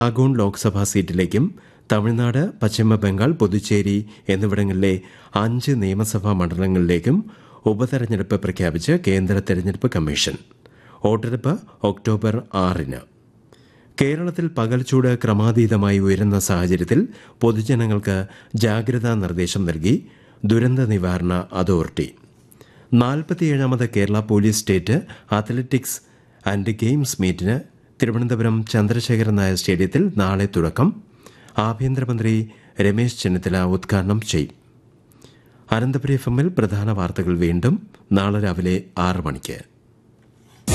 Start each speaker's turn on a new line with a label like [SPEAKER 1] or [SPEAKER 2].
[SPEAKER 1] ആഗോൺ ലോക്സഭാ സീറ്റിലേക്കും തമിഴ്നാട് പശ്ചിമ ബംഗാൾ പുതുച്ചേരി എന്നിവിടങ്ങളിലെ അഞ്ച് നിയമസഭാ മണ്ഡലങ്ങളിലേക്കും ഉപതെരഞ്ഞെടുപ്പ് പ്രഖ്യാപിച്ച് കേന്ദ്ര തെരഞ്ഞെടുപ്പ് കമ്മീഷൻ വോട്ടെടുപ്പ് ഒക്ടോബർ ആറിന് കേരളത്തിൽ പകൽച്ചൂട് ക്രമാതീതമായി ഉയരുന്ന സാഹചര്യത്തിൽ പൊതുജനങ്ങൾക്ക് ജാഗ്രതാ നിർദ്ദേശം നൽകി ദുരന്ത നിവാരണ അതോറിറ്റി നാൽപ്പത്തിയേഴാമത് Kerala police state athletics and games മീറ്റിന് തിരുവനന്തപുരം ചന്ദ്രശേഖരൻ നായർ സ്റ്റേഡിയത്തിൽ നാളെ തുടക്കം ആഭ്യന്തരമന്ത്രി രമേശ് ചെന്നിത്തല ഉദ്ഘാടനം ചെയ്യും അനന്തപുരി എഫ് എമ്മിൽ പ്രധാന വാർത്തകൾ വീണ്ടും നാളെ രാവിലെ ആറ് മണിക്ക്